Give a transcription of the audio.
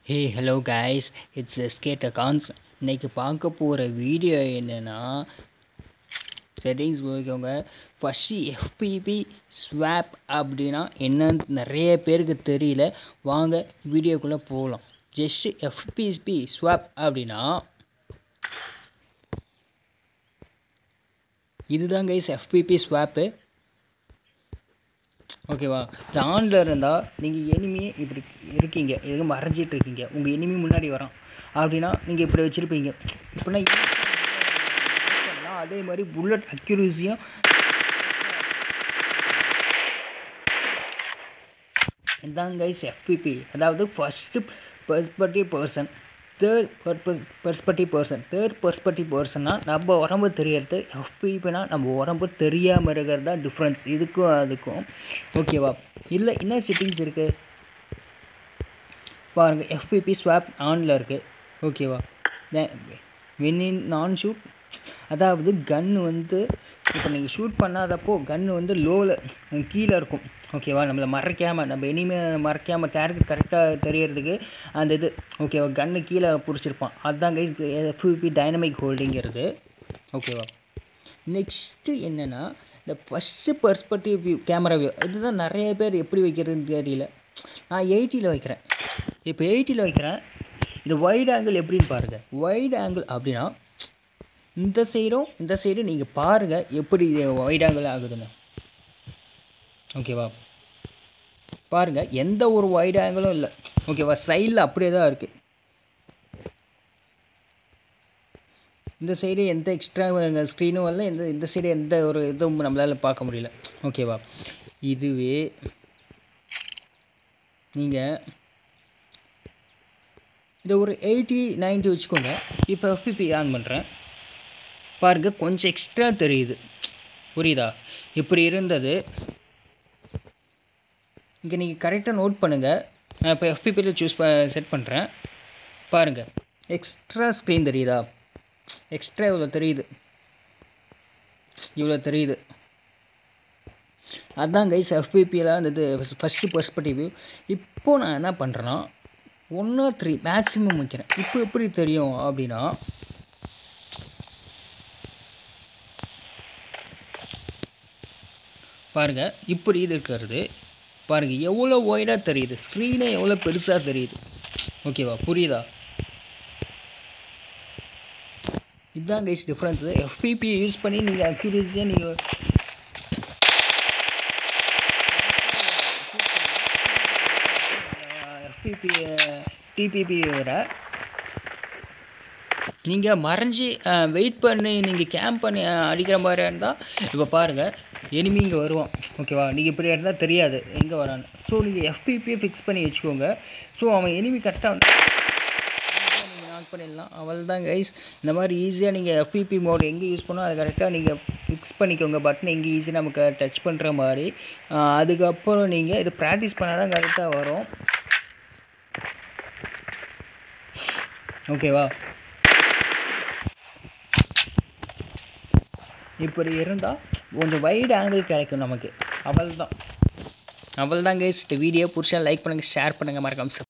hey hello guys it's எஸ்கேட் accounts இன்றைக்கி பார்க்க போகிற வீடியோ என்னென்னா செட்டிங்ஸ் போய்க்கோங்க ஃபஸ்ட்டு எஃபிபி ஸ்வாப் அப்படின்னா என்னன்னு நிறைய பேருக்கு தெரியல வாங்க வீடியோக்குள்ளே போகலாம் ஜஸ்ட்டு எஃபிபி ஸ்வாப் அப்படின்னா இதுதான் கைஸ் எஃபிபி ஸ்வாப்பு ஓகேவா இது ஆனில் இருந்தால் நீங்கள் எனிமியே இப்படி இருக்கீங்க எதுக்கு மறைஞ்சிட்டு இருக்கீங்க உங்கள் எனிமி முன்னாடி வரான் அப்படின்னா நீங்கள் இப்படி வச்சுருப்பீங்க இப்படின்னா அதே மாதிரி புல்லட் அக்யூரஸியும் இதான் கைஸ் எஃபிபி அதாவது first perspective person third purpose perspective person third perspective பர்சன்னா நம்ம உடம்பு தெரியறது எஃபிபினா நம்ம உடம்பு தெரியாமல் இருக்கிறது தான் டிஃப்ரென்ஸ் இதுக்கும் அதுக்கும் ஓகேவா இல்லை என்ன செட்டிங்ஸ் இருக்குது பாருங்கள் எஃபிபி ஸ்வாப் ஆனில் இருக்குது ஓகேவா வென் நான் ஷூட் அதாவது கன்று வந்து இப்போ நீங்கள் ஷூட் பண்ணாதப்போ கன்று வந்து லோவில் கீழே இருக்கும் ஓகேவா நம்மளை மறைக்காமல் நம்ம இனிமே மறைக்காமல் டேர்கெட் கரெக்டாக தெரியறதுக்கு அந்த இது ஓகேவா கன்று கீழே பிடிச்சிருப்பான் அதுதான் கைஸ் எஃபிபி டைனமிக் ஹோல்டிங்கிறது ஓகேவா நெக்ஸ்ட்டு என்னென்னா இந்த first perspective view camera view இதுதான் நிறைய பேர் எப்படி வைக்கிறதுன்னு தெரியல நான் எயிட்டியில் வைக்கிறேன் இப்போ எயிட்டியில் வைக்கிறேன் இது வைட் ஆங்கிள் எப்படின்னு பாருங்கள் வைட் ஆங்கிள் அப்படின்னா இந்த சைடும் இந்த சைடும் நீங்கள் பாருங்கள் எப்படி வைட் ஆங்கிள் ஆகுதுன்னு ஓகேவா பாருங்கள் எந்த ஒரு வைட் ஆங்கிளும் இல்லை ஓகேவா சைடில் அப்படியே தான் இருக்குது இந்த சைடு எந்த எக்ஸ்ட்ரா ஸ்க்ரீனும் வரல இந்த இந்த சைடு எந்த ஒரு இதுவும் நம்மளால் பார்க்க முடியல ஓகேவா இதுவே நீங்கள் இதை ஒரு எயிட்டி நைன்ட்டி வச்சுக்கோங்க இப்போ எஃபிபி ஆன் பண்ணுறேன் பாருங்கள் கொஞ்சம் எக்ஸ்ட்ரா தெரியுது புரியுதா இப்படி இருந்தது இங்கே நீங்கள் கரெக்டாக நோட் பண்ணுங்கள் நான் இப்போ எஃபிபியில் சூஸ் ப செட் பண்ணுறேன் பாருங்கள் எக்ஸ்ட்ரா ஸ்க்ரீன் தெரியுதா எக்ஸ்ட்ரா இவ்வளோ தெரியுது இவ்வளோ தெரியுது அதுதான் கைஸ் எஃபிபியில் அந்த இது ஃபஸ்ட்டு பர்ஸ்பெக்டிவ் இப்போது நான் என்ன பண்ணுறேன்னா ஒன் ஆர் த்ரீ மேக்ஸிமம் வைக்கிறேன் இப்போ எப்படி தெரியும் அப்படின்னா பாருங்கள் இப்படி இது இருக்கிறது பாருங்கள் எவ்வளோ ஒய்டாக தெரியுது ஸ்க்ரீனே எவ்வளோ பெருசாக தெரியுது ஓகேவா புரியுதா இதுதான் கைஸ் டிஃப்ரென்ஸு எஃபிபி யூஸ் பண்ணி நீங்கள் அக்யூரஸியாக நீங்கள் எஃபிபி டிபிபி விட நீங்கள் மறைஞ்சி வெயிட் பண்ணி நீங்கள் கேம்ப் பண்ணி அடிக்கிற மாதிரி இருந்தால் இப்போ பாருங்கள் எனிமி இங்கே வருவான் ஓகேவா நீங்கள் இப்படி இருந்தால் தெரியாது எங்கே வரான்னு ஸோ நீங்கள் எஃபிபியை ஃபிக்ஸ் பண்ணி வச்சுக்கோங்க ஸோ அவன் எனிமி கரெக்டாக வந்து நீங்கள் நாக் பண்ணிடலாம் அவள் தான் கைஸ் இந்த மாதிரி ஈஸியாக நீங்கள் எஃபிபி மோட் எங்கே யூஸ் பண்ணோம் அதை கரெக்டாக நீங்கள் ஃபிக்ஸ் பண்ணிக்கோங்க பட்டன் எங்கே ஈஸியாக நமக்கு டச் பண்ணுற மாதிரி அதுக்கப்புறம் நீங்கள் இது ப்ராக்டிஸ் பண்ணால் தான் கரெக்டாக வரும் ஓகேவா இப்படி இருந்தால் கொஞ்சம் வைடு ஆங்கிள் கிடைக்கும் நமக்கு அவள் தான் அவள் தான் கைஸ் இந்த வீடியோ பிடிச்சா லைக் பண்ணுங்கள் ஷேர் பண்ணுங்கள் மறக்காமல்